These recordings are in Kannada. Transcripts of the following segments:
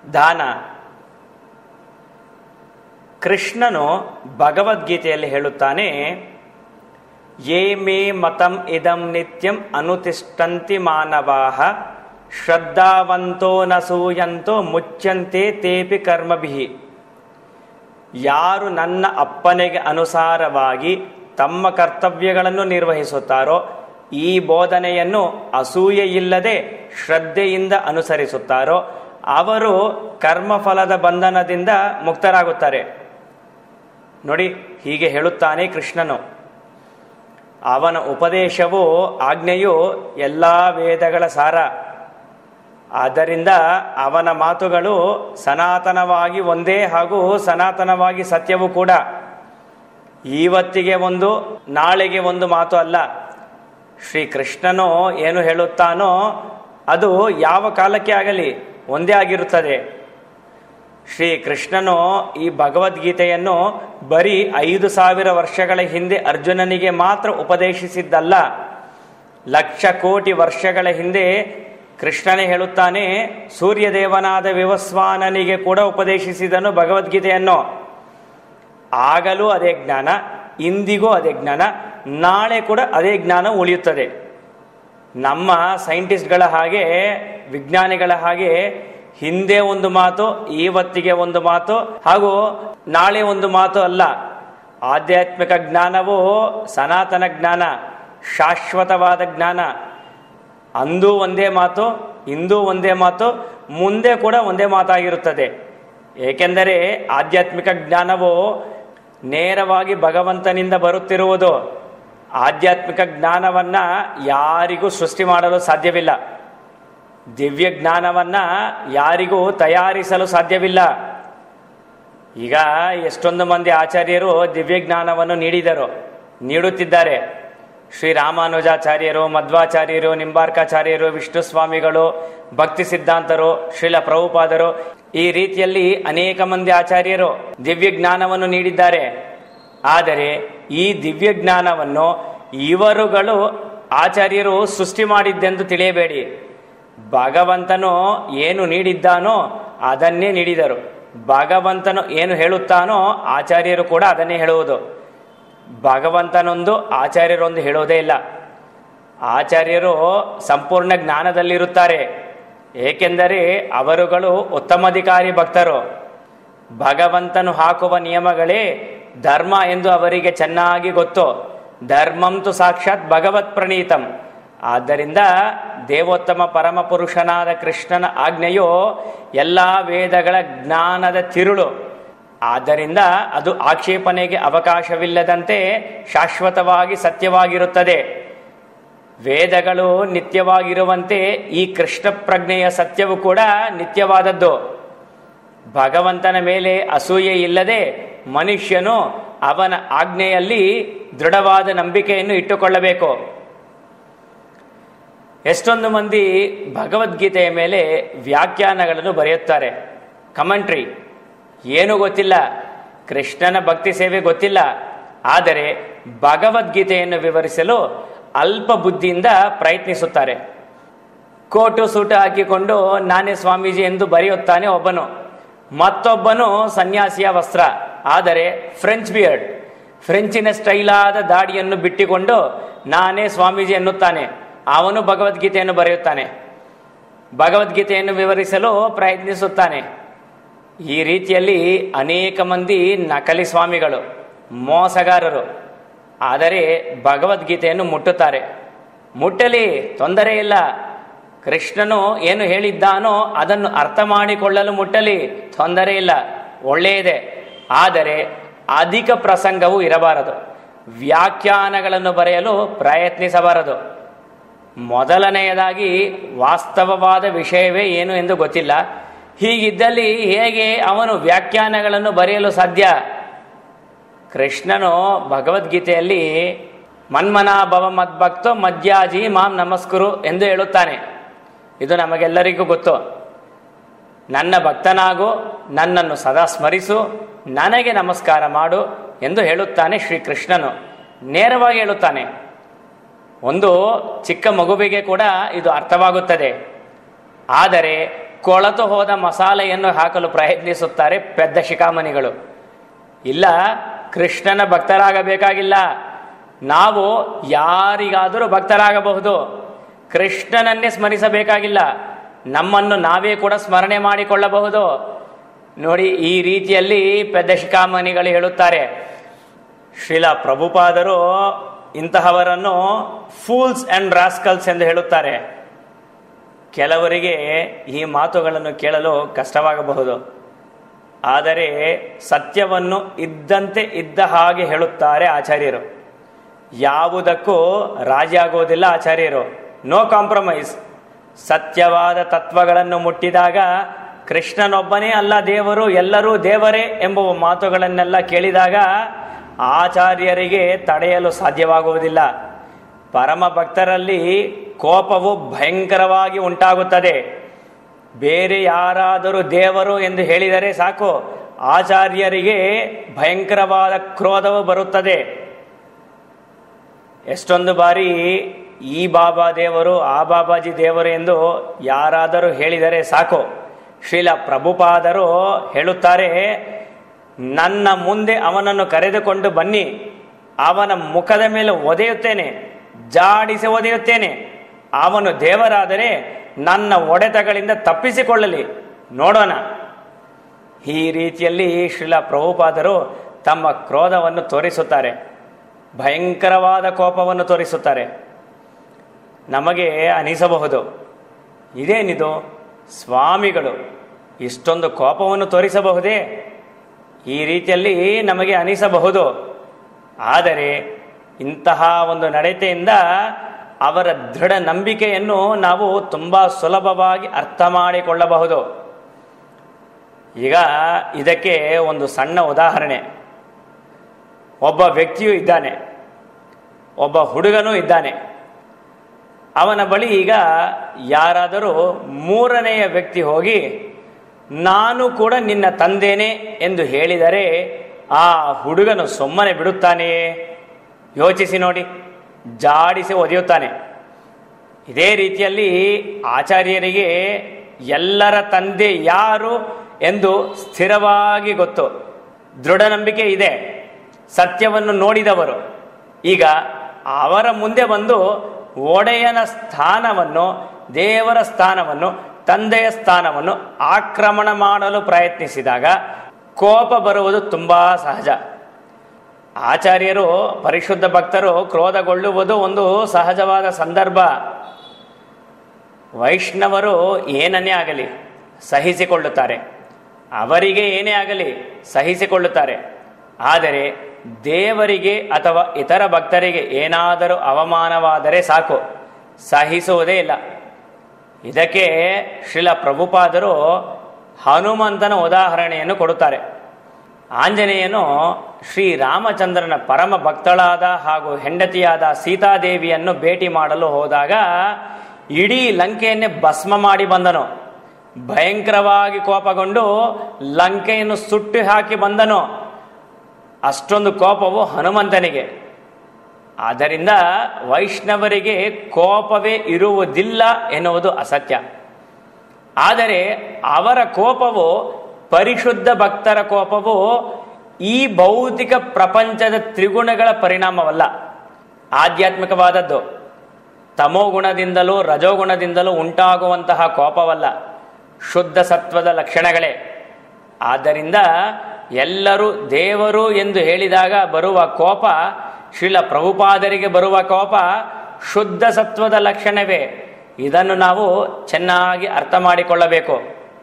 ದಾನ ಕೃಷ್ಣನು ಭಗವದ್ಗೀತೆಯಲ್ಲಿ ಹೇಳುತ್ತಾನೆ ಯೇ ಮೇ ಮತಂ ಇದಂ ನಿತ್ಯಂ ಅನುತಿಷ್ಠಂತಿ ಮಾನವಾಹ ಶ್ರದ್ಧಾವಂತೋ ನ ಸೂಯಂತೋ ಮುಚ್ಚಂತೆ ತೇಪಿ ಕರ್ಮಭಿಹಿ ಯಾರು ನನ್ನ ಅಪ್ಪನೆಗೆ ಅನುಸಾರವಾಗಿ ತಮ್ಮ ಕರ್ತವ್ಯಗಳನ್ನು ನಿರ್ವಹಿಸುತ್ತಾರೋ ಈ ಬೋಧನೆಯನ್ನು ಅಸೂಯೆ ಇಲ್ಲದೆ ಶ್ರದ್ಧೆಯಿಂದ ಅನುಸರಿಸುತ್ತಾರೋ ಅವರು ಕರ್ಮಫಲದ ಬಂಧನದಿಂದ ಮುಕ್ತರಾಗುತ್ತಾರೆ ನೋಡಿ ಹೀಗೆ ಹೇಳುತ್ತಾನೆ ಕೃಷ್ಣನು ಅವನ ಉಪದೇಶವು ಆಜ್ಞೆಯು ಎಲ್ಲ ವೇದಗಳ ಸಾರ ಆದ್ದರಿಂದ ಅವನ ಮಾತುಗಳು ಸನಾತನವಾಗಿ ಒಂದೇ ಹಾಗೂ ಸನಾತನವಾಗಿ ಸತ್ಯವೂ ಕೂಡ ಇವತ್ತಿಗೆ ಒಂದು ನಾಳೆಗೆ ಒಂದು ಮಾತು ಅಲ್ಲ ಶ್ರೀಕೃಷ್ಣನು ಏನು ಹೇಳುತ್ತಾನೋ ಅದು ಯಾವ ಕಾಲಕ್ಕೆ ಆಗಲಿ ಒಂದೇ ಆಗಿರುತ್ತದೆ ಶ್ರೀಕೃಷ್ಣನು ಈ ಭಗವದ್ಗೀತೆಯನ್ನು ಬರೀ ಐದು ಸಾವಿರ ವರ್ಷಗಳ ಹಿಂದೆ ಅರ್ಜುನನಿಗೆ ಮಾತ್ರ ಉಪದೇಶಿಸಿದ್ದಲ್ಲ ಲಕ್ಷ ಕೋಟಿ ವರ್ಷಗಳ ಹಿಂದೆ ಕೃಷ್ಣನೇ ಹೇಳುತ್ತಾನೆ ಸೂರ್ಯದೇವನಾದ ವಿವಸ್ವಾನನಿಗೆ ಕೂಡ ಉಪದೇಶಿಸಿದನು ಭಗವದ್ಗೀತೆಯನ್ನು ಆಗಲೂ ಅದೇ ಜ್ಞಾನ ಇಂದಿಗೂ ಅದೇ ಜ್ಞಾನ ನಾಳೆ ಕೂಡ ಅದೇ ಜ್ಞಾನ ಉಳಿಯುತ್ತದೆ ನಮ್ಮ ಸೈಂಟಿಸ್ಟ್ಗಳ ಹಾಗೆ ವಿಜ್ಞಾನಿಗಳ ಹಾಗೆ ಹಿಂದೆ ಒಂದು ಮಾತು ಇವತ್ತಿಗೆ ಒಂದು ಮಾತು ಹಾಗೂ ನಾಳೆ ಒಂದು ಮಾತು ಅಲ್ಲ ಆಧ್ಯಾತ್ಮಿಕ ಜ್ಞಾನವು ಸನಾತನ ಜ್ಞಾನ ಶಾಶ್ವತವಾದ ಜ್ಞಾನ ಅಂದೂ ಒಂದೇ ಮಾತು ಇಂದೂ ಒಂದೇ ಮಾತು ಮುಂದೆ ಕೂಡ ಒಂದೇ ಮಾತಾಗಿರುತ್ತದೆ ಏಕೆಂದರೆ ಆಧ್ಯಾತ್ಮಿಕ ಜ್ಞಾನವು ನೇರವಾಗಿ ಭಗವಂತನಿಂದ ಬರುತ್ತಿರುವುದು ಆಧ್ಯಾತ್ಮಿಕ ಜ್ಞಾನವನ್ನ ಯಾರಿಗೂ ಸೃಷ್ಟಿ ಮಾಡಲು ಸಾಧ್ಯವಿಲ್ಲ ದಿವ್ಯ ಜ್ಞಾನವನ್ನ ಯಾರಿಗೂ ತಯಾರಿಸಲು ಸಾಧ್ಯವಿಲ್ಲ ಈಗ ಎಷ್ಟೊಂದು ಮಂದಿ ಆಚಾರ್ಯರು ದಿವ್ಯ ಜ್ಞಾನವನ್ನು ನೀಡಿದರು ನೀಡುತ್ತಿದ್ದಾರೆ ಶ್ರೀ ರಾಮಾನುಜಾಚಾರ್ಯರು ಮಧ್ವಾಚಾರ್ಯರು ನಿಂಬಾರ್ಕಾಚಾರ್ಯರು ವಿಷ್ಣು ಸ್ವಾಮಿಗಳು ಭಕ್ತಿ ಸಿದ್ಧಾಂತರು ಶ್ರೀಲ ಪ್ರಭುಪಾದರು ಈ ರೀತಿಯಲ್ಲಿ ಅನೇಕ ಮಂದಿ ಆಚಾರ್ಯರು ದಿವ್ಯ ಜ್ಞಾನವನ್ನು ನೀಡಿದ್ದಾರೆ ಆದರೆ ಈ ದಿವ್ಯ ಜ್ಞಾನವನ್ನು ಇವರುಗಳು ಆಚಾರ್ಯರು ಸೃಷ್ಟಿ ಮಾಡಿದ್ದೆಂದು ತಿಳಿಯಬೇಡಿ ಭಗವಂತನು ಏನು ನೀಡಿದ್ದಾನೋ ಅದನ್ನೇ ನೀಡಿದರು ಭಗವಂತನು ಏನು ಹೇಳುತ್ತಾನೋ ಆಚಾರ್ಯರು ಕೂಡ ಅದನ್ನೇ ಹೇಳುವುದು ಭಗವಂತನೊಂದು ಆಚಾರ್ಯರೊಂದು ಹೇಳೋದೇ ಇಲ್ಲ ಆಚಾರ್ಯರು ಸಂಪೂರ್ಣ ಜ್ಞಾನದಲ್ಲಿರುತ್ತಾರೆ ಏಕೆಂದರೆ ಅವರುಗಳು ಉತ್ತಮಾಧಿಕಾರಿ ಭಕ್ತರು ಭಗವಂತನು ಹಾಕುವ ನಿಯಮಗಳೇ ಧರ್ಮ ಎಂದು ಅವರಿಗೆ ಚೆನ್ನಾಗಿ ಗೊತ್ತು ಧರ್ಮಂತು ಸಾಕ್ಷಾತ್ ಭಗವತ್ ಪ್ರಣೀತಂ ಆದ್ದರಿಂದ ದೇವೋತ್ತಮ ಪರಮ ಪುರುಷನಾದ ಕೃಷ್ಣನ ಆಜ್ಞೆಯು ಎಲ್ಲ ವೇದಗಳ ಜ್ಞಾನದ ತಿರುಳು ಆದ್ದರಿಂದ ಅದು ಆಕ್ಷೇಪಣೆಗೆ ಅವಕಾಶವಿಲ್ಲದಂತೆ ಶಾಶ್ವತವಾಗಿ ಸತ್ಯವಾಗಿರುತ್ತದೆ ವೇದಗಳು ನಿತ್ಯವಾಗಿರುವಂತೆ ಈ ಕೃಷ್ಣ ಪ್ರಜ್ಞೆಯ ಸತ್ಯವು ಕೂಡ ನಿತ್ಯವಾದದ್ದು ಭಗವಂತನ ಮೇಲೆ ಅಸೂಯೆ ಇಲ್ಲದೆ ಮನುಷ್ಯನು ಅವನ ಆಜ್ಞೆಯಲ್ಲಿ ದೃಢವಾದ ನಂಬಿಕೆಯನ್ನು ಇಟ್ಟುಕೊಳ್ಳಬೇಕು ಎಷ್ಟೊಂದು ಮಂದಿ ಭಗವದ್ಗೀತೆಯ ಮೇಲೆ ವ್ಯಾಖ್ಯಾನಗಳನ್ನು ಬರೆಯುತ್ತಾರೆ ಕಮೆಂಟ್ರಿ ಏನೂ ಗೊತ್ತಿಲ್ಲ ಕೃಷ್ಣನ ಭಕ್ತಿ ಸೇವೆ ಗೊತ್ತಿಲ್ಲ ಆದರೆ ಭಗವದ್ಗೀತೆಯನ್ನು ವಿವರಿಸಲು ಅಲ್ಪ ಬುದ್ಧಿಯಿಂದ ಪ್ರಯತ್ನಿಸುತ್ತಾರೆ ಕೋಟು ಸೂಟು ಹಾಕಿಕೊಂಡು ನಾನೇ ಸ್ವಾಮೀಜಿ ಎಂದು ಬರೆಯುತ್ತಾನೆ ಒಬ್ಬನು ಮತ್ತೊಬ್ಬನು ಸನ್ಯಾಸಿಯ ವಸ್ತ್ರ ಆದರೆ ಫ್ರೆಂಚ್ ಬಿಯರ್ಡ್ ಫ್ರೆಂಚಿನ ಸ್ಟೈಲಾದ ದಾಡಿಯನ್ನು ಬಿಟ್ಟಿಕೊಂಡು ನಾನೇ ಸ್ವಾಮೀಜಿ ಎನ್ನುತ್ತಾನೆ ಅವನು ಭಗವದ್ಗೀತೆಯನ್ನು ಬರೆಯುತ್ತಾನೆ ಭಗವದ್ಗೀತೆಯನ್ನು ವಿವರಿಸಲು ಪ್ರಯತ್ನಿಸುತ್ತಾನೆ ಈ ರೀತಿಯಲ್ಲಿ ಅನೇಕ ಮಂದಿ ನಕಲಿ ಸ್ವಾಮಿಗಳು ಮೋಸಗಾರರು ಆದರೆ ಭಗವದ್ಗೀತೆಯನ್ನು ಮುಟ್ಟುತ್ತಾರೆ ಮುಟ್ಟಲಿ ತೊಂದರೆ ಇಲ್ಲ ಕೃಷ್ಣನು ಏನು ಹೇಳಿದ್ದಾನೋ ಅದನ್ನು ಅರ್ಥ ಮಾಡಿಕೊಳ್ಳಲು ಮುಟ್ಟಲಿ ತೊಂದರೆ ಇಲ್ಲ ಒಳ್ಳೆಯದೇ ಆದರೆ ಅಧಿಕ ಪ್ರಸಂಗವು ಇರಬಾರದು ವ್ಯಾಖ್ಯಾನಗಳನ್ನು ಬರೆಯಲು ಪ್ರಯತ್ನಿಸಬಾರದು ಮೊದಲನೆಯದಾಗಿ ವಾಸ್ತವವಾದ ವಿಷಯವೇ ಏನು ಎಂದು ಗೊತ್ತಿಲ್ಲ ಹೀಗಿದ್ದಲ್ಲಿ ಹೇಗೆ ಅವನು ವ್ಯಾಖ್ಯಾನಗಳನ್ನು ಬರೆಯಲು ಸಾಧ್ಯ ಕೃಷ್ಣನು ಭಗವದ್ಗೀತೆಯಲ್ಲಿ ಮನ್ಮನಾಭವ ಮದ್ಭಕ್ತೋ ಮಧ್ಯಾಜಿ ಮಾಂ ನಮಸ್ಕುರು ಎಂದು ಹೇಳುತ್ತಾನೆ ಇದು ನಮಗೆಲ್ಲರಿಗೂ ಗೊತ್ತು ನನ್ನ ಭಕ್ತನಾಗು ನನ್ನನ್ನು ಸದಾ ಸ್ಮರಿಸು ನನಗೆ ನಮಸ್ಕಾರ ಮಾಡು ಎಂದು ಹೇಳುತ್ತಾನೆ ಶ್ರೀಕೃಷ್ಣನು ನೇರವಾಗಿ ಹೇಳುತ್ತಾನೆ ಒಂದು ಚಿಕ್ಕ ಮಗುವಿಗೆ ಕೂಡ ಇದು ಅರ್ಥವಾಗುತ್ತದೆ ಆದರೆ ಕೊಳತು ಹೋದ ಮಸಾಲೆಯನ್ನು ಹಾಕಲು ಪ್ರಯತ್ನಿಸುತ್ತಾರೆ ಪೆದ್ದ ಶಿಖಾಮಣಿಗಳು ಇಲ್ಲ ಕೃಷ್ಣನ ಭಕ್ತರಾಗಬೇಕಾಗಿಲ್ಲ ನಾವು ಯಾರಿಗಾದರೂ ಭಕ್ತರಾಗಬಹುದು ಕೃಷ್ಣನನ್ನೇ ಸ್ಮರಿಸಬೇಕಾಗಿಲ್ಲ ನಮ್ಮನ್ನು ನಾವೇ ಕೂಡ ಸ್ಮರಣೆ ಮಾಡಿಕೊಳ್ಳಬಹುದು ನೋಡಿ ಈ ರೀತಿಯಲ್ಲಿ ಪೆದ್ದ ಶಿಖಾಮಣಿಗಳು ಹೇಳುತ್ತಾರೆ ಶ್ರೀಲ ಪ್ರಭುಪಾದರು ಇಂತಹವರನ್ನು ಫೂಲ್ಸ್ ಅಂಡ್ ರಾಸ್ಕಲ್ಸ್ ಎಂದು ಹೇಳುತ್ತಾರೆ ಕೆಲವರಿಗೆ ಈ ಮಾತುಗಳನ್ನು ಕೇಳಲು ಕಷ್ಟವಾಗಬಹುದು ಆದರೆ ಸತ್ಯವನ್ನು ಇದ್ದಂತೆ ಇದ್ದ ಹಾಗೆ ಹೇಳುತ್ತಾರೆ ಆಚಾರ್ಯರು ಯಾವುದಕ್ಕೂ ರಾಜಿ ಆಗುವುದಿಲ್ಲ ಆಚಾರ್ಯರು ನೋ ಕಾಂಪ್ರಮೈಸ್ ಸತ್ಯವಾದ ತತ್ವಗಳನ್ನು ಮುಟ್ಟಿದಾಗ ಕೃಷ್ಣನೊಬ್ಬನೇ ಅಲ್ಲ ದೇವರು ಎಲ್ಲರೂ ದೇವರೇ ಎಂಬುವ ಮಾತುಗಳನ್ನೆಲ್ಲ ಕೇಳಿದಾಗ ಆಚಾರ್ಯರಿಗೆ ತಡೆಯಲು ಸಾಧ್ಯವಾಗುವುದಿಲ್ಲ ಪರಮ ಭಕ್ತರಲ್ಲಿ ಕೋಪವು ಭಯಂಕರವಾಗಿ ಉಂಟಾಗುತ್ತದೆ ಬೇರೆ ಯಾರಾದರೂ ದೇವರು ಎಂದು ಹೇಳಿದರೆ ಸಾಕು ಆಚಾರ್ಯರಿಗೆ ಭಯಂಕರವಾದ ಕ್ರೋಧವು ಬರುತ್ತದೆ ಎಷ್ಟೊಂದು ಬಾರಿ ಈ ಬಾಬಾ ದೇವರು ಆ ಬಾಬಾಜಿ ದೇವರು ಎಂದು ಯಾರಾದರೂ ಹೇಳಿದರೆ ಸಾಕು ಶ್ರೀಲ ಪ್ರಭುಪಾದರು ಹೇಳುತ್ತಾರೆ ನನ್ನ ಮುಂದೆ ಅವನನ್ನು ಕರೆದುಕೊಂಡು ಬನ್ನಿ ಅವನ ಮುಖದ ಮೇಲೆ ಒದೆಯುತ್ತೇನೆ ಜಾಡಿಸಿ ಒದೆಯುತ್ತೇನೆ ಅವನು ದೇವರಾದರೆ ನನ್ನ ಒಡೆತಗಳಿಂದ ತಪ್ಪಿಸಿಕೊಳ್ಳಲಿ ನೋಡೋಣ ಈ ರೀತಿಯಲ್ಲಿ ಶ್ರೀಲ ಪ್ರಭುಪಾದರು ತಮ್ಮ ಕ್ರೋಧವನ್ನು ತೋರಿಸುತ್ತಾರೆ ಭಯಂಕರವಾದ ಕೋಪವನ್ನು ತೋರಿಸುತ್ತಾರೆ ನಮಗೆ ಅನಿಸಬಹುದು ಇದೇನಿದು ಸ್ವಾಮಿಗಳು ಇಷ್ಟೊಂದು ಕೋಪವನ್ನು ತೋರಿಸಬಹುದೇ ಈ ರೀತಿಯಲ್ಲಿ ನಮಗೆ ಅನಿಸಬಹುದು ಆದರೆ ಇಂತಹ ಒಂದು ನಡತೆಯಿಂದ ಅವರ ದೃಢ ನಂಬಿಕೆಯನ್ನು ನಾವು ತುಂಬ ಸುಲಭವಾಗಿ ಅರ್ಥ ಮಾಡಿಕೊಳ್ಳಬಹುದು ಈಗ ಇದಕ್ಕೆ ಒಂದು ಸಣ್ಣ ಉದಾಹರಣೆ ಒಬ್ಬ ವ್ಯಕ್ತಿಯು ಇದ್ದಾನೆ ಒಬ್ಬ ಹುಡುಗನೂ ಇದ್ದಾನೆ ಅವನ ಬಳಿ ಈಗ ಯಾರಾದರೂ ಮೂರನೆಯ ವ್ಯಕ್ತಿ ಹೋಗಿ ನಾನು ಕೂಡ ನಿನ್ನ ತಂದೇನೆ ಎಂದು ಹೇಳಿದರೆ ಆ ಹುಡುಗನು ಸುಮ್ಮನೆ ಬಿಡುತ್ತಾನೆಯೇ ಯೋಚಿಸಿ ನೋಡಿ ಜಾಡಿಸಿ ಒದೆಯುತ್ತಾನೆ ಇದೇ ರೀತಿಯಲ್ಲಿ ಆಚಾರ್ಯರಿಗೆ ಎಲ್ಲರ ತಂದೆ ಯಾರು ಎಂದು ಸ್ಥಿರವಾಗಿ ಗೊತ್ತು ದೃಢ ನಂಬಿಕೆ ಇದೆ ಸತ್ಯವನ್ನು ನೋಡಿದವರು ಈಗ ಅವರ ಮುಂದೆ ಬಂದು ಒಡೆಯನ ಸ್ಥಾನವನ್ನು ದೇವರ ಸ್ಥಾನವನ್ನು ತಂದೆಯ ಸ್ಥಾನವನ್ನು ಆಕ್ರಮಣ ಮಾಡಲು ಪ್ರಯತ್ನಿಸಿದಾಗ ಕೋಪ ಬರುವುದು ತುಂಬಾ ಸಹಜ ಆಚಾರ್ಯರು ಪರಿಶುದ್ಧ ಭಕ್ತರು ಕ್ರೋಧಗೊಳ್ಳುವುದು ಒಂದು ಸಹಜವಾದ ಸಂದರ್ಭ ವೈಷ್ಣವರು ಏನನ್ನೇ ಆಗಲಿ ಸಹಿಸಿಕೊಳ್ಳುತ್ತಾರೆ ಅವರಿಗೆ ಏನೇ ಆಗಲಿ ಸಹಿಸಿಕೊಳ್ಳುತ್ತಾರೆ ಆದರೆ ದೇವರಿಗೆ ಅಥವಾ ಇತರ ಭಕ್ತರಿಗೆ ಏನಾದರೂ ಅವಮಾನವಾದರೆ ಸಾಕು ಸಹಿಸುವುದೇ ಇಲ್ಲ ಇದಕ್ಕೆ ಶ್ರೀಲ ಪ್ರಭುಪಾದರು ಹನುಮಂತನ ಉದಾಹರಣೆಯನ್ನು ಕೊಡುತ್ತಾರೆ ಆಂಜನೇಯನು ಶ್ರೀರಾಮಚಂದ್ರನ ಪರಮ ಭಕ್ತಳಾದ ಹಾಗೂ ಹೆಂಡತಿಯಾದ ಸೀತಾದೇವಿಯನ್ನು ಭೇಟಿ ಮಾಡಲು ಹೋದಾಗ ಇಡೀ ಲಂಕೆಯನ್ನೇ ಭಸ್ಮ ಮಾಡಿ ಬಂದನು ಭಯಂಕರವಾಗಿ ಕೋಪಗೊಂಡು ಲಂಕೆಯನ್ನು ಸುಟ್ಟು ಹಾಕಿ ಬಂದನು ಅಷ್ಟೊಂದು ಕೋಪವು ಹನುಮಂತನಿಗೆ ಆದ್ದರಿಂದ ವೈಷ್ಣವರಿಗೆ ಕೋಪವೇ ಇರುವುದಿಲ್ಲ ಎನ್ನುವುದು ಅಸತ್ಯ ಆದರೆ ಅವರ ಕೋಪವು ಪರಿಶುದ್ಧ ಭಕ್ತರ ಕೋಪವು ಈ ಭೌತಿಕ ಪ್ರಪಂಚದ ತ್ರಿಗುಣಗಳ ಪರಿಣಾಮವಲ್ಲ ಆಧ್ಯಾತ್ಮಿಕವಾದದ್ದು ತಮೋಗುಣದಿಂದಲೂ ರಜೋಗುಣದಿಂದಲೂ ಉಂಟಾಗುವಂತಹ ಕೋಪವಲ್ಲ ಶುದ್ಧ ಸತ್ವದ ಲಕ್ಷಣಗಳೇ ಆದ್ದರಿಂದ ಎಲ್ಲರೂ ದೇವರು ಎಂದು ಹೇಳಿದಾಗ ಬರುವ ಕೋಪ ಶ್ರೀಲ ಪ್ರಭುಪಾದರಿಗೆ ಬರುವ ಕೋಪ ಶುದ್ಧ ಸತ್ವದ ಲಕ್ಷಣವೇ ಇದನ್ನು ನಾವು ಚೆನ್ನಾಗಿ ಅರ್ಥ ಮಾಡಿಕೊಳ್ಳಬೇಕು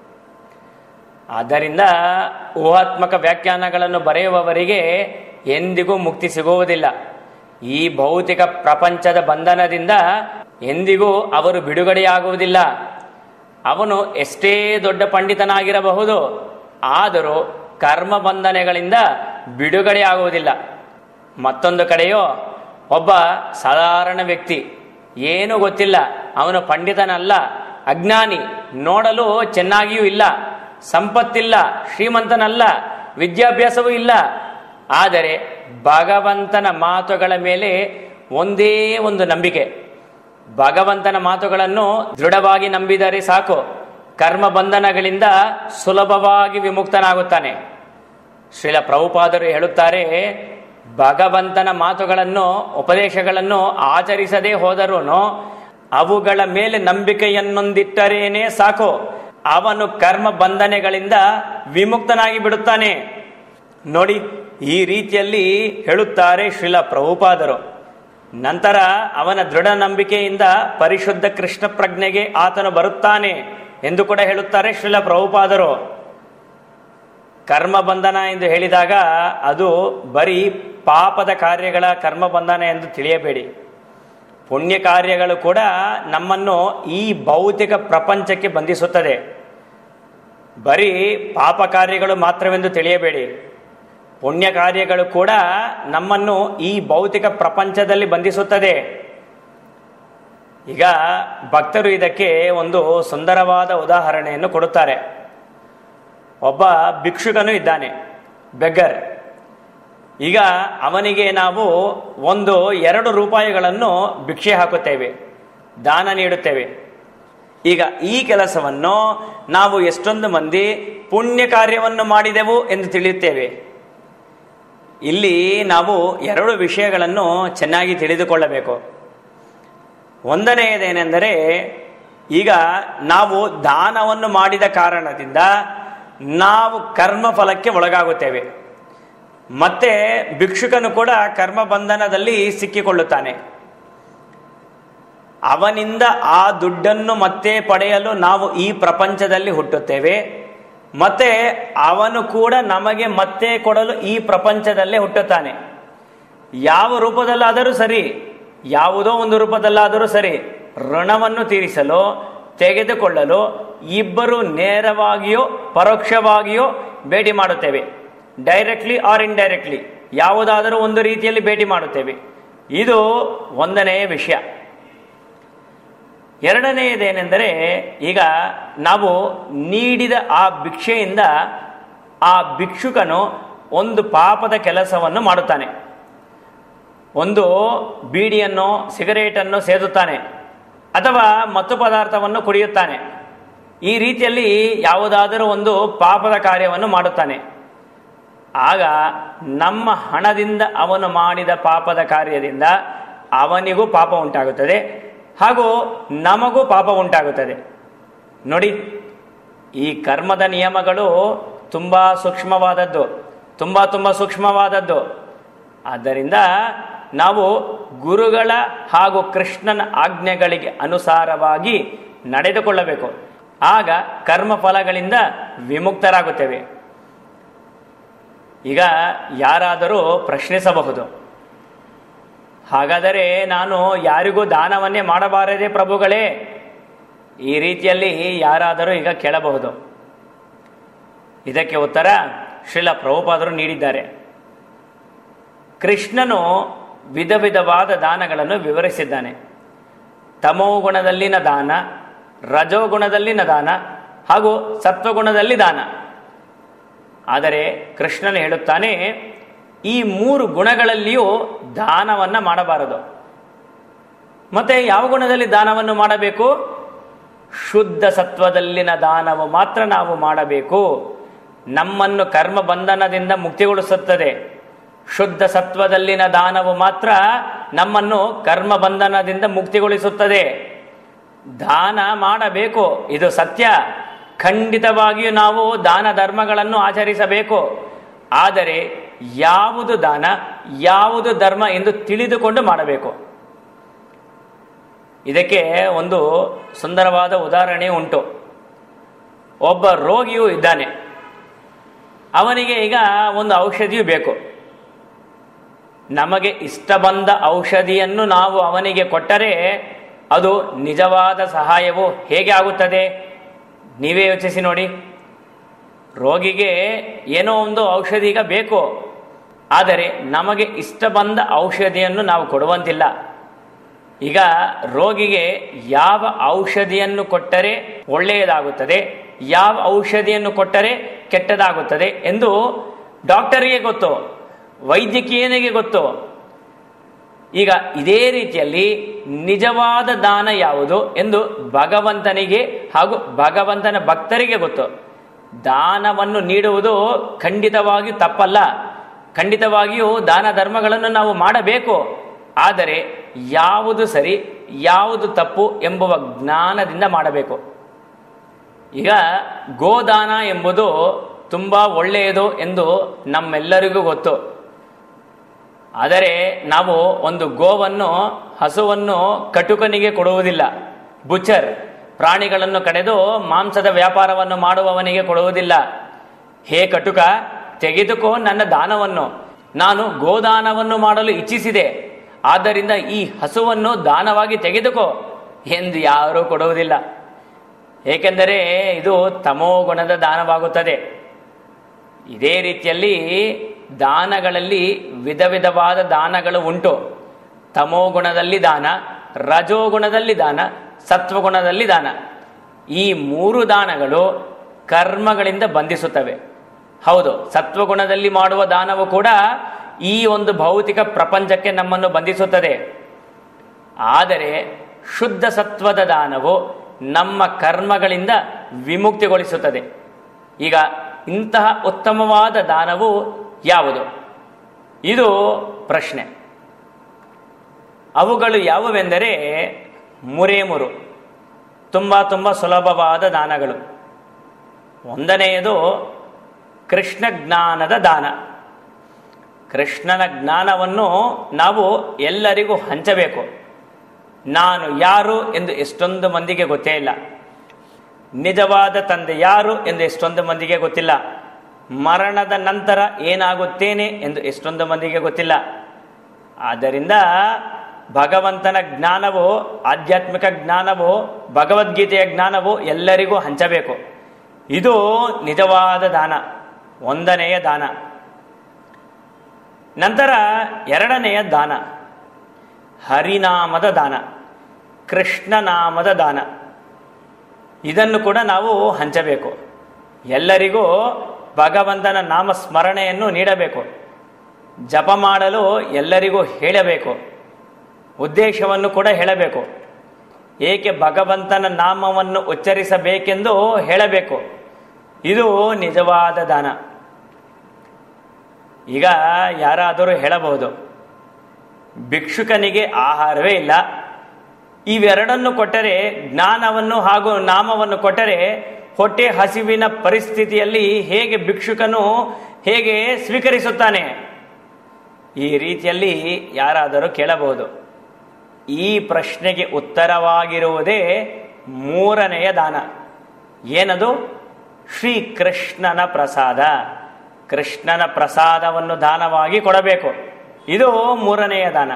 ಆದ್ದರಿಂದ ಊಹಾತ್ಮಕ ವ್ಯಾಖ್ಯಾನಗಳನ್ನು ಬರೆಯುವವರಿಗೆ ಎಂದಿಗೂ ಮುಕ್ತಿ ಸಿಗುವುದಿಲ್ಲ ಈ ಭೌತಿಕ ಪ್ರಪಂಚದ ಬಂಧನದಿಂದ ಎಂದಿಗೂ ಅವರು ಬಿಡುಗಡೆಯಾಗುವುದಿಲ್ಲ ಅವನು ಎಷ್ಟೇ ದೊಡ್ಡ ಪಂಡಿತನಾಗಿರಬಹುದು ಆದರೂ ಕರ್ಮ ಬಂಧನಗಳಿಂದ ಬಿಡುಗಡೆಯಾಗುವುದಿಲ್ಲ ಮತ್ತೊಂದು ಕಡೆಯೋ ಒಬ್ಬ ಸಾಧಾರಣ ವ್ಯಕ್ತಿ ಏನೂ ಗೊತ್ತಿಲ್ಲ ಅವನು ಪಂಡಿತನಲ್ಲ ಅಜ್ಞಾನಿ ನೋಡಲು ಚೆನ್ನಾಗಿಯೂ ಇಲ್ಲ ಸಂಪತ್ತಿಲ್ಲ ಶ್ರೀಮಂತನಲ್ಲ ವಿದ್ಯಾಭ್ಯಾಸವೂ ಇಲ್ಲ ಆದರೆ ಭಗವಂತನ ಮಾತುಗಳ ಮೇಲೆ ಒಂದೇ ಒಂದು ನಂಬಿಕೆ ಭಗವಂತನ ಮಾತುಗಳನ್ನು ದೃಢವಾಗಿ ನಂಬಿದರೆ ಸಾಕು ಕರ್ಮ ಬಂಧನಗಳಿಂದ ಸುಲಭವಾಗಿ ವಿಮುಕ್ತನಾಗುತ್ತಾನೆ ಶ್ರೀಲ ಪ್ರಭುಪಾದರು ಹೇಳುತ್ತಾರೆ ಭಗವಂತನ ಮಾತುಗಳನ್ನು ಉಪದೇಶಗಳನ್ನು ಆಚರಿಸದೇ ಹೋದರೂ ಅವುಗಳ ಮೇಲೆ ನಂಬಿಕೆಯನ್ನೊಂದಿಟ್ಟರೇನೆ ಸಾಕು ಅವನು ಕರ್ಮ ಬಂಧನೆಗಳಿಂದ ವಿಮುಕ್ತನಾಗಿ ಬಿಡುತ್ತಾನೆ ನೋಡಿ ಈ ರೀತಿಯಲ್ಲಿ ಹೇಳುತ್ತಾರೆ ಶ್ರೀಲ ಪ್ರಭುಪಾದರು ನಂತರ ಅವನ ದೃಢ ನಂಬಿಕೆಯಿಂದ ಪರಿಶುದ್ಧ ಕೃಷ್ಣ ಪ್ರಜ್ಞೆಗೆ ಆತನು ಬರುತ್ತಾನೆ ಎಂದು ಕೂಡ ಹೇಳುತ್ತಾರೆ ಶ್ರೀಲ ಪ್ರಭುಪಾದರು ಕರ್ಮ ಬಂಧನ ಎಂದು ಹೇಳಿದಾಗ ಅದು ಬರೀ ಪಾಪದ ಕಾರ್ಯಗಳ ಕರ್ಮ ಬಂಧನ ಎಂದು ತಿಳಿಯಬೇಡಿ ಪುಣ್ಯ ಕಾರ್ಯಗಳು ಕೂಡ ನಮ್ಮನ್ನು ಈ ಭೌತಿಕ ಪ್ರಪಂಚಕ್ಕೆ ಬಂಧಿಸುತ್ತದೆ ಬರೀ ಪಾಪ ಕಾರ್ಯಗಳು ಮಾತ್ರವೆಂದು ತಿಳಿಯಬೇಡಿ ಪುಣ್ಯ ಕಾರ್ಯಗಳು ಕೂಡ ನಮ್ಮನ್ನು ಈ ಭೌತಿಕ ಪ್ರಪಂಚದಲ್ಲಿ ಬಂಧಿಸುತ್ತದೆ ಈಗ ಭಕ್ತರು ಇದಕ್ಕೆ ಒಂದು ಸುಂದರವಾದ ಉದಾಹರಣೆಯನ್ನು ಕೊಡುತ್ತಾರೆ ಒಬ್ಬ ಭಿಕ್ಷುಕನು ಇದ್ದಾನೆ ಬೆಗ್ಗರ್ ಈಗ ಅವನಿಗೆ ನಾವು ಒಂದು ಎರಡು ರೂಪಾಯಿಗಳನ್ನು ಭಿಕ್ಷೆ ಹಾಕುತ್ತೇವೆ ದಾನ ನೀಡುತ್ತೇವೆ ಈಗ ಈ ಕೆಲಸವನ್ನು ನಾವು ಎಷ್ಟೊಂದು ಮಂದಿ ಪುಣ್ಯ ಕಾರ್ಯವನ್ನು ಮಾಡಿದೆವು ಎಂದು ತಿಳಿಯುತ್ತೇವೆ ಇಲ್ಲಿ ನಾವು ಎರಡು ವಿಷಯಗಳನ್ನು ಚೆನ್ನಾಗಿ ತಿಳಿದುಕೊಳ್ಳಬೇಕು ಒಂದನೆಯದೇನೆಂದರೆ ಈಗ ನಾವು ದಾನವನ್ನು ಮಾಡಿದ ಕಾರಣದಿಂದ ನಾವು ಕರ್ಮ ಫಲಕ್ಕೆ ಒಳಗಾಗುತ್ತೇವೆ ಮತ್ತೆ ಭಿಕ್ಷುಕನು ಕೂಡ ಕರ್ಮ ಬಂಧನದಲ್ಲಿ ಸಿಕ್ಕಿಕೊಳ್ಳುತ್ತಾನೆ ಅವನಿಂದ ಆ ದುಡ್ಡನ್ನು ಮತ್ತೆ ಪಡೆಯಲು ನಾವು ಈ ಪ್ರಪಂಚದಲ್ಲಿ ಹುಟ್ಟುತ್ತೇವೆ ಮತ್ತೆ ಅವನು ಕೂಡ ನಮಗೆ ಮತ್ತೆ ಕೊಡಲು ಈ ಪ್ರಪಂಚದಲ್ಲೇ ಹುಟ್ಟುತ್ತಾನೆ ಯಾವ ರೂಪದಲ್ಲಾದರೂ ಸರಿ ಯಾವುದೋ ಒಂದು ರೂಪದಲ್ಲಾದರೂ ಸರಿ ಋಣವನ್ನು ತೀರಿಸಲು ತೆಗೆದುಕೊಳ್ಳಲು ಇಬ್ಬರು ನೇರವಾಗಿಯೋ ಪರೋಕ್ಷವಾಗಿಯೋ ಭೇಟಿ ಮಾಡುತ್ತೇವೆ ಡೈರೆಕ್ಟ್ಲಿ ಆರ್ ಇಂಡೈರೆಕ್ಟ್ಲಿ ಯಾವುದಾದರೂ ಒಂದು ರೀತಿಯಲ್ಲಿ ಭೇಟಿ ಮಾಡುತ್ತೇವೆ ಇದು ಒಂದನೆಯ ವಿಷಯ ಎರಡನೆಯದೇನೆಂದರೆ ಈಗ ನಾವು ನೀಡಿದ ಆ ಭಿಕ್ಷೆಯಿಂದ ಆ ಭಿಕ್ಷುಕನು ಒಂದು ಪಾಪದ ಕೆಲಸವನ್ನು ಮಾಡುತ್ತಾನೆ ಒಂದು ಬೀಡಿಯನ್ನು ಸಿಗರೇಟನ್ನು ಸೇದುತ್ತಾನೆ ಅಥವಾ ಮತ್ತು ಪದಾರ್ಥವನ್ನು ಕುಡಿಯುತ್ತಾನೆ ಈ ರೀತಿಯಲ್ಲಿ ಯಾವುದಾದರೂ ಒಂದು ಪಾಪದ ಕಾರ್ಯವನ್ನು ಮಾಡುತ್ತಾನೆ ಆಗ ನಮ್ಮ ಹಣದಿಂದ ಅವನು ಮಾಡಿದ ಪಾಪದ ಕಾರ್ಯದಿಂದ ಅವನಿಗೂ ಪಾಪ ಉಂಟಾಗುತ್ತದೆ ಹಾಗೂ ನಮಗೂ ಪಾಪ ಉಂಟಾಗುತ್ತದೆ ನೋಡಿ ಈ ಕರ್ಮದ ನಿಯಮಗಳು ತುಂಬ ಸೂಕ್ಷ್ಮವಾದದ್ದು ತುಂಬ ತುಂಬ ಸೂಕ್ಷ್ಮವಾದದ್ದು ಆದ್ದರಿಂದ ನಾವು ಗುರುಗಳ ಹಾಗೂ ಕೃಷ್ಣನ ಆಜ್ಞೆಗಳಿಗೆ ಅನುಸಾರವಾಗಿ ನಡೆದುಕೊಳ್ಳಬೇಕು ಆಗ ಕರ್ಮ ಫಲಗಳಿಂದ ವಿಮುಕ್ತರಾಗುತ್ತೇವೆ ಈಗ ಯಾರಾದರೂ ಪ್ರಶ್ನಿಸಬಹುದು ಹಾಗಾದರೆ ನಾನು ಯಾರಿಗೂ ದಾನವನ್ನೇ ಮಾಡಬಾರದೆ ಪ್ರಭುಗಳೇ ಈ ರೀತಿಯಲ್ಲಿ ಯಾರಾದರೂ ಈಗ ಕೇಳಬಹುದು ಇದಕ್ಕೆ ಉತ್ತರ ಶ್ರೀಲ ಪ್ರಭುಪಾದರು ನೀಡಿದ್ದಾರೆ ಕೃಷ್ಣನು ವಿಧ ವಿಧವಾದ ದಾನಗಳನ್ನು ವಿವರಿಸಿದ್ದಾನೆ ತಮೋಗುಣದಲ್ಲಿನ ದಾನ ರಜೋಗುಣದಲ್ಲಿನ ದಾನ ಹಾಗೂ ಸತ್ವಗುಣದಲ್ಲಿ ದಾನ ಆದರೆ ಕೃಷ್ಣನು ಹೇಳುತ್ತಾನೆ ಈ ಮೂರು ಗುಣಗಳಲ್ಲಿಯೂ ದಾನವನ್ನ ಮಾಡಬಾರದು ಮತ್ತೆ ಯಾವ ಗುಣದಲ್ಲಿ ದಾನವನ್ನು ಮಾಡಬೇಕು ಶುದ್ಧ ಸತ್ವದಲ್ಲಿನ ದಾನವು ಮಾತ್ರ ನಾವು ಮಾಡಬೇಕು ನಮ್ಮನ್ನು ಕರ್ಮ ಬಂಧನದಿಂದ ಮುಕ್ತಿಗೊಳಿಸುತ್ತದೆ ಶುದ್ಧ ಸತ್ವದಲ್ಲಿನ ದಾನವು ಮಾತ್ರ ನಮ್ಮನ್ನು ಕರ್ಮ ಬಂಧನದಿಂದ ಮುಕ್ತಿಗೊಳಿಸುತ್ತದೆ ದಾನ ಮಾಡಬೇಕು ಇದು ಸತ್ಯ ಖಂಡಿತವಾಗಿಯೂ ನಾವು ದಾನ ಧರ್ಮಗಳನ್ನು ಆಚರಿಸಬೇಕು ಆದರೆ ಯಾವುದು ದಾನ ಯಾವುದು ಧರ್ಮ ಎಂದು ತಿಳಿದುಕೊಂಡು ಮಾಡಬೇಕು ಇದಕ್ಕೆ ಒಂದು ಸುಂದರವಾದ ಉದಾಹರಣೆ ಉಂಟು ಒಬ್ಬ ರೋಗಿಯು ಇದ್ದಾನೆ ಅವನಿಗೆ ಈಗ ಒಂದು ಔಷಧಿಯು ಬೇಕು ನಮಗೆ ಇಷ್ಟ ಬಂದ ಔಷಧಿಯನ್ನು ನಾವು ಅವನಿಗೆ ಕೊಟ್ಟರೆ ಅದು ನಿಜವಾದ ಸಹಾಯವು ಹೇಗೆ ಆಗುತ್ತದೆ ನೀವೇ ಯೋಚಿಸಿ ನೋಡಿ ರೋಗಿಗೆ ಏನೋ ಒಂದು ಔಷಧಿ ಈಗ ಬೇಕು ಆದರೆ ನಮಗೆ ಇಷ್ಟ ಬಂದ ಔಷಧಿಯನ್ನು ನಾವು ಕೊಡುವಂತಿಲ್ಲ ಈಗ ರೋಗಿಗೆ ಯಾವ ಔಷಧಿಯನ್ನು ಕೊಟ್ಟರೆ ಒಳ್ಳೆಯದಾಗುತ್ತದೆ ಯಾವ ಔಷಧಿಯನ್ನು ಕೊಟ್ಟರೆ ಕೆಟ್ಟದಾಗುತ್ತದೆ ಎಂದು ಡಾಕ್ಟರಿಗೆ ಗೊತ್ತು ವೈದ್ಯಕೀಯನಿಗೆ ಗೊತ್ತು ಈಗ ಇದೇ ರೀತಿಯಲ್ಲಿ ನಿಜವಾದ ದಾನ ಯಾವುದು ಎಂದು ಭಗವಂತನಿಗೆ ಹಾಗೂ ಭಗವಂತನ ಭಕ್ತರಿಗೆ ಗೊತ್ತು ದಾನವನ್ನು ನೀಡುವುದು ಖಂಡಿತವಾಗಿಯೂ ತಪ್ಪಲ್ಲ ಖಂಡಿತವಾಗಿಯೂ ದಾನ ಧರ್ಮಗಳನ್ನು ನಾವು ಮಾಡಬೇಕು ಆದರೆ ಯಾವುದು ಸರಿ ಯಾವುದು ತಪ್ಪು ಎಂಬುವ ಜ್ಞಾನದಿಂದ ಮಾಡಬೇಕು ಈಗ ಗೋದಾನ ಎಂಬುದು ತುಂಬಾ ಒಳ್ಳೆಯದು ಎಂದು ನಮ್ಮೆಲ್ಲರಿಗೂ ಗೊತ್ತು ಆದರೆ ನಾವು ಒಂದು ಗೋವನ್ನು ಹಸುವನ್ನು ಕಟುಕನಿಗೆ ಕೊಡುವುದಿಲ್ಲ ಬುಚರ್ ಪ್ರಾಣಿಗಳನ್ನು ಕಡೆದು ಮಾಂಸದ ವ್ಯಾಪಾರವನ್ನು ಮಾಡುವವನಿಗೆ ಕೊಡುವುದಿಲ್ಲ ಹೇ ಕಟುಕ ತೆಗೆದುಕೋ ನನ್ನ ದಾನವನ್ನು ನಾನು ಗೋದಾನವನ್ನು ಮಾಡಲು ಇಚ್ಛಿಸಿದೆ ಆದ್ದರಿಂದ ಈ ಹಸುವನ್ನು ದಾನವಾಗಿ ತೆಗೆದುಕೋ ಎಂದು ಯಾರೂ ಕೊಡುವುದಿಲ್ಲ ಏಕೆಂದರೆ ಇದು ತಮೋಗುಣದ ದಾನವಾಗುತ್ತದೆ ಇದೇ ರೀತಿಯಲ್ಲಿ ದಾನಗಳಲ್ಲಿ ವಿಧ ವಿಧವಾದ ದಾನಗಳು ಉಂಟು ತಮೋಗುಣದಲ್ಲಿ ದಾನ ರಜೋಗುಣದಲ್ಲಿ ದಾನ ಸತ್ವಗುಣದಲ್ಲಿ ದಾನ ಈ ಮೂರು ದಾನಗಳು ಕರ್ಮಗಳಿಂದ ಬಂಧಿಸುತ್ತವೆ ಹೌದು ಸತ್ವಗುಣದಲ್ಲಿ ಮಾಡುವ ದಾನವು ಕೂಡ ಈ ಒಂದು ಭೌತಿಕ ಪ್ರಪಂಚಕ್ಕೆ ನಮ್ಮನ್ನು ಬಂಧಿಸುತ್ತದೆ ಆದರೆ ಶುದ್ಧ ಸತ್ವದ ದಾನವು ನಮ್ಮ ಕರ್ಮಗಳಿಂದ ವಿಮುಕ್ತಿಗೊಳಿಸುತ್ತದೆ ಈಗ ಇಂತಹ ಉತ್ತಮವಾದ ದಾನವು ಯಾವುದು ಇದು ಪ್ರಶ್ನೆ ಅವುಗಳು ಯಾವುವೆಂದರೆ ಮುರೇ ಮುರು ತುಂಬ ತುಂಬ ಸುಲಭವಾದ ದಾನಗಳು ಒಂದನೆಯದು ಕೃಷ್ಣ ಜ್ಞಾನದ ದಾನ ಕೃಷ್ಣನ ಜ್ಞಾನವನ್ನು ನಾವು ಎಲ್ಲರಿಗೂ ಹಂಚಬೇಕು ನಾನು ಯಾರು ಎಂದು ಎಷ್ಟೊಂದು ಮಂದಿಗೆ ಗೊತ್ತೇ ಇಲ್ಲ ನಿಜವಾದ ತಂದೆ ಯಾರು ಎಂದು ಎಷ್ಟೊಂದು ಮಂದಿಗೆ ಗೊತ್ತಿಲ್ಲ ಮರಣದ ನಂತರ ಏನಾಗುತ್ತೇನೆ ಎಂದು ಎಷ್ಟೊಂದು ಮಂದಿಗೆ ಗೊತ್ತಿಲ್ಲ ಆದ್ದರಿಂದ ಭಗವಂತನ ಜ್ಞಾನವು ಆಧ್ಯಾತ್ಮಿಕ ಜ್ಞಾನವು ಭಗವದ್ಗೀತೆಯ ಜ್ಞಾನವು ಎಲ್ಲರಿಗೂ ಹಂಚಬೇಕು ಇದು ನಿಜವಾದ ದಾನ ಒಂದನೆಯ ದಾನ ನಂತರ ಎರಡನೆಯ ದಾನ ಹರಿನಾಮದ ದಾನ ಕೃಷ್ಣನಾಮದ ದಾನ ಇದನ್ನು ಕೂಡ ನಾವು ಹಂಚಬೇಕು ಎಲ್ಲರಿಗೂ ಭಗವಂತನ ನಾಮ ಸ್ಮರಣೆಯನ್ನು ನೀಡಬೇಕು ಜಪ ಮಾಡಲು ಎಲ್ಲರಿಗೂ ಹೇಳಬೇಕು ಉದ್ದೇಶವನ್ನು ಕೂಡ ಹೇಳಬೇಕು ಏಕೆ ಭಗವಂತನ ನಾಮವನ್ನು ಉಚ್ಚರಿಸಬೇಕೆಂದು ಹೇಳಬೇಕು ಇದು ನಿಜವಾದ ದಾನ ಈಗ ಯಾರಾದರೂ ಹೇಳಬಹುದು ಭಿಕ್ಷುಕನಿಗೆ ಆಹಾರವೇ ಇಲ್ಲ ಇವೆರಡನ್ನು ಕೊಟ್ಟರೆ ಜ್ಞಾನವನ್ನು ಹಾಗೂ ನಾಮವನ್ನು ಕೊಟ್ಟರೆ ಹೊಟ್ಟೆ ಹಸಿವಿನ ಪರಿಸ್ಥಿತಿಯಲ್ಲಿ ಹೇಗೆ ಭಿಕ್ಷುಕನು ಹೇಗೆ ಸ್ವೀಕರಿಸುತ್ತಾನೆ ಈ ರೀತಿಯಲ್ಲಿ ಯಾರಾದರೂ ಕೇಳಬಹುದು ಈ ಪ್ರಶ್ನೆಗೆ ಉತ್ತರವಾಗಿರುವುದೇ ಮೂರನೆಯ ದಾನ ಏನದು ಶ್ರೀ ಕೃಷ್ಣನ ಪ್ರಸಾದ ಕೃಷ್ಣನ ಪ್ರಸಾದವನ್ನು ದಾನವಾಗಿ ಕೊಡಬೇಕು ಇದು ಮೂರನೆಯ ದಾನ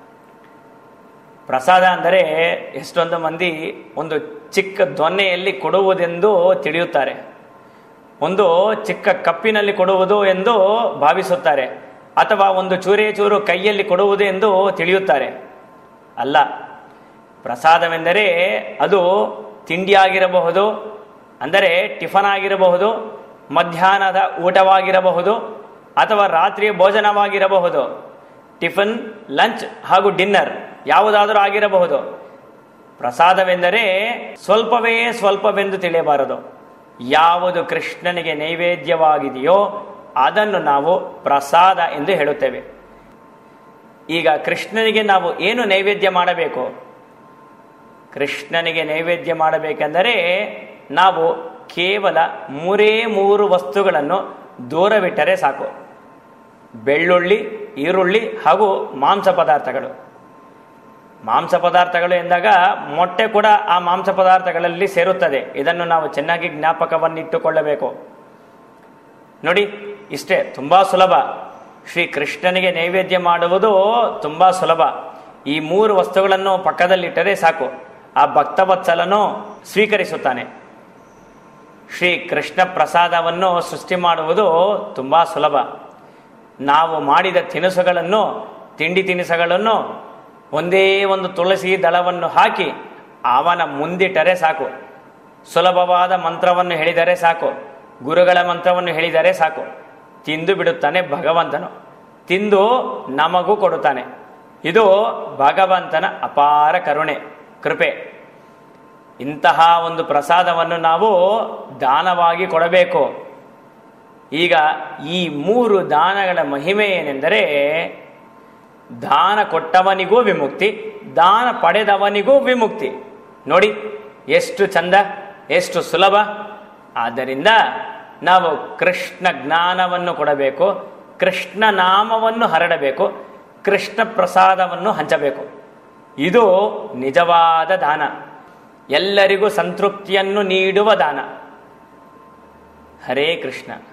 ಪ್ರಸಾದ ಅಂದರೆ ಎಷ್ಟೊಂದು ಮಂದಿ ಒಂದು ಚಿಕ್ಕ ದೊನ್ನೆಯಲ್ಲಿ ಕೊಡುವುದೆಂದು ತಿಳಿಯುತ್ತಾರೆ ಒಂದು ಚಿಕ್ಕ ಕಪ್ಪಿನಲ್ಲಿ ಕೊಡುವುದು ಎಂದು ಭಾವಿಸುತ್ತಾರೆ ಅಥವಾ ಒಂದು ಚೂರೇ ಚೂರು ಕೈಯಲ್ಲಿ ಕೊಡುವುದು ಎಂದು ತಿಳಿಯುತ್ತಾರೆ ಅಲ್ಲ ಪ್ರಸಾದವೆಂದರೆ ಅದು ತಿಂಡಿಯಾಗಿರಬಹುದು ಅಂದರೆ ಟಿಫನ್ ಆಗಿರಬಹುದು ಮಧ್ಯಾಹ್ನದ ಊಟವಾಗಿರಬಹುದು ಅಥವಾ ರಾತ್ರಿಯ ಭೋಜನವಾಗಿರಬಹುದು ಟಿಫನ್ ಲಂಚ್ ಹಾಗೂ ಡಿನ್ನರ್ ಯಾವುದಾದರೂ ಆಗಿರಬಹುದು ಪ್ರಸಾದವೆಂದರೆ ಸ್ವಲ್ಪವೇ ಸ್ವಲ್ಪವೆಂದು ತಿಳಿಯಬಾರದು ಯಾವುದು ಕೃಷ್ಣನಿಗೆ ನೈವೇದ್ಯವಾಗಿದೆಯೋ ಅದನ್ನು ನಾವು ಪ್ರಸಾದ ಎಂದು ಹೇಳುತ್ತೇವೆ ಈಗ ಕೃಷ್ಣನಿಗೆ ನಾವು ಏನು ನೈವೇದ್ಯ ಮಾಡಬೇಕು ಕೃಷ್ಣನಿಗೆ ನೈವೇದ್ಯ ಮಾಡಬೇಕೆಂದರೆ ನಾವು ಕೇವಲ ಮೂರೇ ಮೂರು ವಸ್ತುಗಳನ್ನು ದೂರವಿಟ್ಟರೆ ಸಾಕು ಬೆಳ್ಳುಳ್ಳಿ ಈರುಳ್ಳಿ ಹಾಗೂ ಮಾಂಸ ಪದಾರ್ಥಗಳು ಮಾಂಸ ಪದಾರ್ಥಗಳು ಎಂದಾಗ ಮೊಟ್ಟೆ ಕೂಡ ಆ ಮಾಂಸ ಪದಾರ್ಥಗಳಲ್ಲಿ ಸೇರುತ್ತದೆ ಇದನ್ನು ನಾವು ಚೆನ್ನಾಗಿ ಜ್ಞಾಪಕವನ್ನಿಟ್ಟುಕೊಳ್ಳಬೇಕು ನೋಡಿ ಇಷ್ಟೇ ತುಂಬಾ ಸುಲಭ ಶ್ರೀ ಕೃಷ್ಣನಿಗೆ ನೈವೇದ್ಯ ಮಾಡುವುದು ತುಂಬಾ ಸುಲಭ ಈ ಮೂರು ವಸ್ತುಗಳನ್ನು ಪಕ್ಕದಲ್ಲಿಟ್ಟರೆ ಸಾಕು ಆ ಭಕ್ತವತ್ಸಲನು ಸ್ವೀಕರಿಸುತ್ತಾನೆ ಶ್ರೀ ಕೃಷ್ಣ ಪ್ರಸಾದವನ್ನು ಸೃಷ್ಟಿ ಮಾಡುವುದು ತುಂಬಾ ಸುಲಭ ನಾವು ಮಾಡಿದ ತಿನಿಸುಗಳನ್ನು ತಿಂಡಿ ತಿನಿಸುಗಳನ್ನು ಒಂದೇ ಒಂದು ತುಳಸಿ ದಳವನ್ನು ಹಾಕಿ ಅವನ ಮುಂದಿಟ್ಟರೆ ಸಾಕು ಸುಲಭವಾದ ಮಂತ್ರವನ್ನು ಹೇಳಿದರೆ ಸಾಕು ಗುರುಗಳ ಮಂತ್ರವನ್ನು ಹೇಳಿದರೆ ಸಾಕು ತಿಂದು ಬಿಡುತ್ತಾನೆ ಭಗವಂತನು ತಿಂದು ನಮಗೂ ಕೊಡುತ್ತಾನೆ ಇದು ಭಗವಂತನ ಅಪಾರ ಕರುಣೆ ಕೃಪೆ ಇಂತಹ ಒಂದು ಪ್ರಸಾದವನ್ನು ನಾವು ದಾನವಾಗಿ ಕೊಡಬೇಕು ಈಗ ಈ ಮೂರು ದಾನಗಳ ಮಹಿಮೆ ಏನೆಂದರೆ ದಾನ ಕೊಟ್ಟವನಿಗೂ ವಿಮುಕ್ತಿ ದಾನ ಪಡೆದವನಿಗೂ ವಿಮುಕ್ತಿ ನೋಡಿ ಎಷ್ಟು ಚಂದ ಎಷ್ಟು ಸುಲಭ ಆದ್ದರಿಂದ ನಾವು ಕೃಷ್ಣ ಜ್ಞಾನವನ್ನು ಕೊಡಬೇಕು ಕೃಷ್ಣ ನಾಮವನ್ನು ಹರಡಬೇಕು ಕೃಷ್ಣ ಪ್ರಸಾದವನ್ನು ಹಂಚಬೇಕು ಇದು ನಿಜವಾದ ದಾನ ಎಲ್ಲರಿಗೂ ಸಂತೃಪ್ತಿಯನ್ನು ನೀಡುವ ದಾನ ಹರೇ ಕೃಷ್ಣ